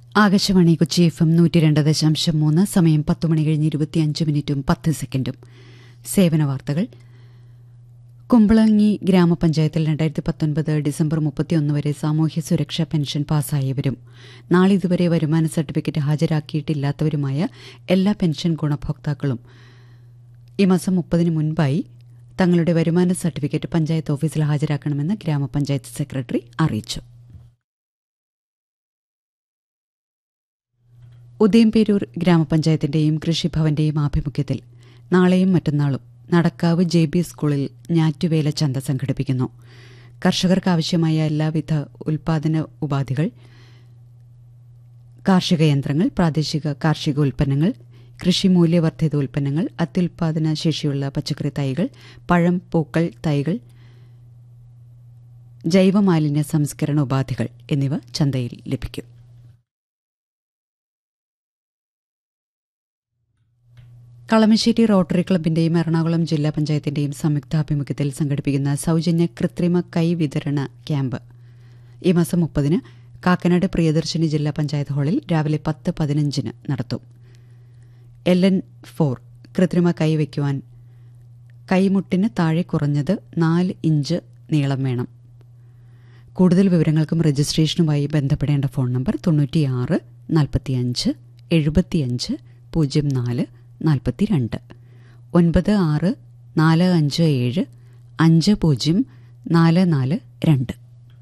Akashvani Kochi F M നൂറ്റി രണ്ട് ദശാംശം മൂന്ന് സമയം പത്ത് മണി കഴിഞ്ഞ് ഇരുപത്തിയഞ്ച് മിനിറ്റും പത്ത് സെക്കൻഡും സേവന വാർത്തകൾ കുമ്പളങ്ങി ഗ്രാമപഞ്ചായത്തിൽ രണ്ടായിരത്തി പത്തൊൻപത് ഡിസംബർ മുപ്പത്തിയൊന്ന് വരെ സാമൂഹ്യ സുരക്ഷാ പെൻഷൻ പാസ്സായവരും നാളിതുവരെ വരുമാന സർട്ടിഫിക്കറ്റ് ഹാജരാക്കിയിട്ടില്ലാത്തവരുമായ എല്ലാ പെൻഷൻ ഗുണഭോക്താക്കളും ഈ മാസം മുപ്പതിന് മുൻപായി തങ്ങളുടെ വരുമാന സർട്ടിഫിക്കറ്റ് പഞ്ചായത്ത് ഓഫീസിൽ ഹാജരാക്കണമെന്ന് ഗ്രാമപഞ്ചായത്ത് സെക്രട്ടറി അറിയിച്ചു ഉദയംപേരൂർ ഗ്രാമപഞ്ചായത്തിന്റെയും കൃഷിഭവന്റെയും ആഭിമുഖ്യത്തിൽ നാളെയും മറ്റന്നാളും നടക്കാവ് ജെ ബി സ്കൂളിൽ ഞാറ്റുവേല ചന്ത സംഘടിപ്പിക്കുന്നു കർഷകർക്ക് ആവശ്യമായ എല്ലാവിധ ഉൽപാദന ഉപാധികൾ കാർഷിക യന്ത്രങ്ങൾ പ്രാദേശിക കാർഷിക ഉൽപ്പന്നങ്ങൾ കൃഷി മൂല്യവർദ്ധിത ഉൽപ്പന്നങ്ങൾ അത്യുൽപാദന ശേഷിയുള്ള പച്ചക്കറി തൈകൾ പഴം പൂക്കൾ തൈകൾ ജൈവമാലിന്യ സംസ്കരണ ഉപാധികൾ എന്നിവ ചന്തയിൽ ലഭിക്കും കളമശ്ശേരി റോട്ടറി ക്ലബിന്റെയും എറണാകുളം ജില്ലാ പഞ്ചായത്തിന്റെയും സംയുക്താഭിമുഖ്യത്തിൽ സംഘടിപ്പിക്കുന്ന സൗജന്യ കൃത്രിമ കൈ വിതരണ ക്യാമ്പ് ഈ മാസം മുപ്പതിന് കാക്കനാട് പ്രിയദർശിനി ജില്ലാ പഞ്ചായത്ത് ഹാളിൽ രാവിലെ പത്ത് പതിനഞ്ചിന് നടത്തും എൽ എൻ ഫോർ കൃത്രിമ കൈ വയ്ക്കുവാൻ കൈമുട്ടിന് താഴെ കുറഞ്ഞത് നാല് ഇഞ്ച് നീളം വേണം കൂടുതൽ വിവരങ്ങൾക്കും രജിസ്ട്രേഷനുമായി ബന്ധപ്പെടേണ്ട ഫോൺ നമ്പർ തൊണ്ണൂറ്റിയാറ് നാൽപ്പത്തിയഞ്ച് എഴുപത്തിയഞ്ച് പൂജ്യം നാല് നാൽപ്പത്തിരണ്ട് ഒൻപത് ആറ് നാല് അഞ്ച് ഏഴ് അഞ്ച് പൂജ്യം നാല് നാല് രണ്ട്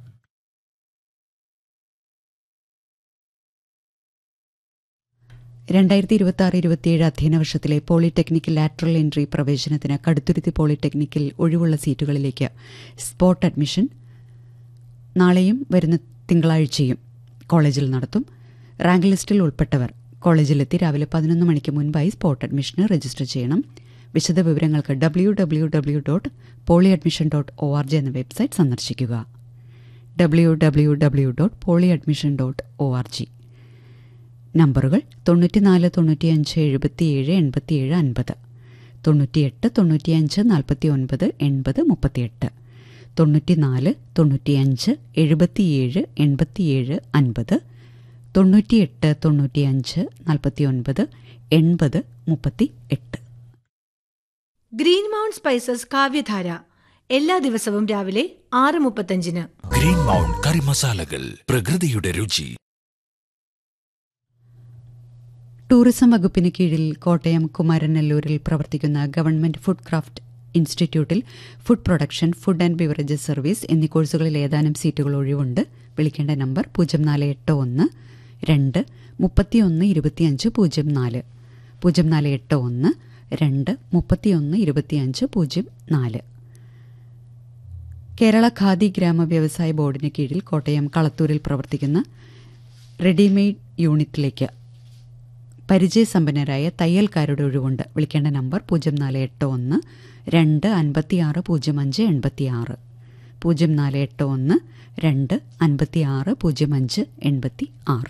രണ്ടായിരത്തി ഇരുപത്തി ആറ് ഇരുപത്തിയേഴ് അധ്യയന വർഷത്തിലെ പോളിടെക്നിക് ലാറ്ററൽ എൻട്രി പ്രവേശനത്തിന് കടുത്തുരുത്തി പോളിടെക്നിക്കിൽ ഒഴിവുള്ള സീറ്റുകളിലേക്ക് സ്പോട്ട് അഡ്മിഷൻ നാളെയും വരുന്ന തിങ്കളാഴ്ചയും കോളേജിൽ നടത്തും റാങ്ക് ലിസ്റ്റിൽ ഉൾപ്പെട്ടവർ കോളേജിലെത്തി രാവിലെ പതിനൊന്ന് മണിക്ക് മുൻപായി സ്പോട്ട് അഡ്മിഷന് രജിസ്റ്റർ ചെയ്യണം വിശദ വിവരങ്ങൾക്ക് W W W dot poly admission dot O R G എന്ന വെബ്സൈറ്റ് സന്ദർശിക്കുക W W W dot poly admission dot O R G നമ്പറുകൾ തൊണ്ണൂറ്റിനാല് തൊണ്ണൂറ്റിയഞ്ച് എഴുപത്തിയേഴ് എൺപത്തിയേഴ് അൻപത് തൊണ്ണൂറ്റിയെട്ട് തൊണ്ണൂറ്റിയഞ്ച് നാൽപ്പത്തി ഒൻപത് എൺപത് മുപ്പത്തിയെട്ട് തൊണ്ണൂറ്റിനാല് തൊണ്ണൂറ്റിയഞ്ച് എഴുപത്തിയേഴ് എൺപത്തിയേഴ് അൻപത് തൊണ്ണൂറ്റിയെട്ട് തൊണ്ണൂറ്റിയഞ്ച് നാൽപ്പത്തി ഒൻപത് എൺപത് മുപ്പത്തി എട്ട് ഗ്രീൻ മൗണ്ട് സ്പൈസസ് കാവ്യധാര എല്ലാ ദിവസവും രാവിലെ ആറ് മുപ്പത്തഞ്ചിന് ഗ്രീൻ മൗണ്ട് കറി മസാലകൾ പ്രകൃതിയുടെ രുചി ടൂറിസം വകുപ്പിന് കീഴിൽ കോട്ടയം കുമാരനെല്ലൂരിൽ പ്രവർത്തിക്കുന്ന ഗവൺമെന്റ് ഫുഡ് ക്രാഫ്റ്റ് ഇൻസ്റ്റിറ്റ്യൂട്ടിൽ food production food and beverages service എന്നീ കോഴ്സുകളിൽ ഏതാനും സീറ്റുകൾ ഒഴിവുണ്ട് വിളിക്കേണ്ട നമ്പർ പൂജ്യം നാല് എട്ട് ഒന്ന് രണ്ട് മുപ്പത്തിയൊന്ന് ഇരുപത്തിയഞ്ച് പൂജ്യം നാല് പൂജ്യം നാല് എട്ട് ഒന്ന് രണ്ട് മുപ്പത്തിയൊന്ന് ഇരുപത്തിയഞ്ച് പൂജ്യം നാല് കേരള ഖാദി ഗ്രാമ വ്യവസായ ബോർഡിന് കീഴിൽ കോട്ടയം കളത്തൂരിൽ പ്രവർത്തിക്കുന്ന റെഡിമെയ്ഡ് യൂണിറ്റിലേക്ക് പരിചയസമ്പന്നരായ തയ്യൽക്കാരുടെ ഒഴിവുണ്ട് വിളിക്കേണ്ട നമ്പർ പൂജ്യം നാല് എട്ട് ഒന്ന് രണ്ട് അൻപത്തിയാറ് പൂജ്യം അഞ്ച് എൺപത്തിയാറ് പൂജ്യം നാല് എട്ട് ഒന്ന് രണ്ട് അൻപത്തിയാറ് പൂജ്യം അഞ്ച് എൺപത്തി ആറ്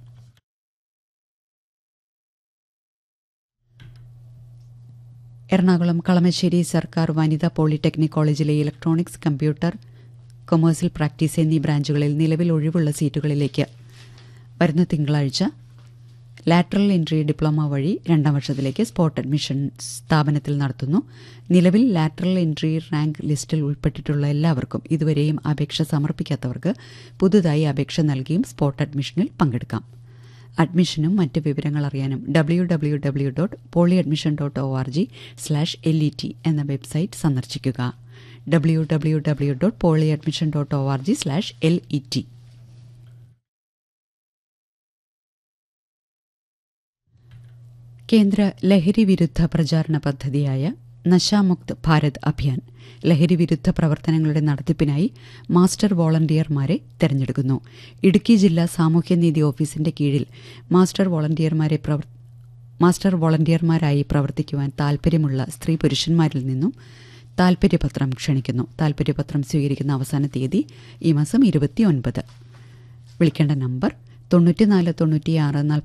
എറണാകുളം കളമശ്ശേരി സർക്കാർ വനിതാ പോളിടെക്നിക് കോളേജിലെ ഇലക്ട്രോണിക്സ് കമ്പ്യൂട്ടർ കൊമേഴ്സ്യൽ പ്രാക്ടീസ് എന്നീ ബ്രാഞ്ചുകളിൽ നിലവിൽ ഒഴിവുള്ള സീറ്റുകളിലേക്ക് വരുന്ന തിങ്കളാഴ്ച ലാറ്ററൽ എൻട്രി ഡിപ്ലോമ വഴി രണ്ടാം വർഷത്തിലേക്ക് സ്പോട്ട് അഡ്മിഷൻ സ്ഥാപനത്തിൽ നടത്തുന്നു നിലവിൽ ലാറ്ററൽ എൻട്രി റാങ്ക് ലിസ്റ്റിൽ ഉൾപ്പെട്ടിട്ടുള്ള എല്ലാവർക്കും ഇതുവരെയും അപേക്ഷ സമർപ്പിക്കാത്തവർക്ക് പുതുതായി അപേക്ഷ നൽകിയും സ്പോട്ട് അഡ്മിഷനിൽ പങ്കെടുക്കാം അഡ്മിഷനും മറ്റ് വിവരങ്ങൾ അറിയാനും W W W dot poly admission dot O R G slash L E T എന്ന വെബ്സൈറ്റ് സന്ദർശിക്കുക W W W dot poly admission dot O R G slash L E T കേന്ദ്ര ലഹരി വിരുദ്ധ പ്രചാരണ പദ്ധതിയായ നശാമുക്ത് ഭാരത് അഭിയാൻ ലഹരി വിരുദ്ധ പ്രവർത്തനങ്ങളുടെ നടത്തിപ്പിനായി മാസ്റ്റർ വോളണ്ടിയർമാരെ തെരഞ്ഞെടുക്കുന്നു ഇടുക്കി ജില്ലാ സാമൂഹ്യനീതി ഓഫീസിന്റെ കീഴിൽ മാസ്റ്റർ വോളണ്ടിയർമാരെ പ്രവർ മാസ്റ്റർ വോളണ്ടിയർമാരായി പ്രവർത്തിക്കുവാൻ താൽപ്പര്യമുള്ള സ്ത്രീ പുരുഷന്മാരിൽ നിന്നും താൽപ്പര്യപത്രം ക്ഷണിക്കുന്നു താൽപ്പര്യപത്രം സ്വീകരിക്കുന്ന അവസാന തീയതി ഈ മാസം ഇരുപത്തിയൊൻപത് വിളിക്കേണ്ട നമ്പർ തൊണ്ണൂറ്റിനാല് തൊണ്ണൂറ്റിയാറ്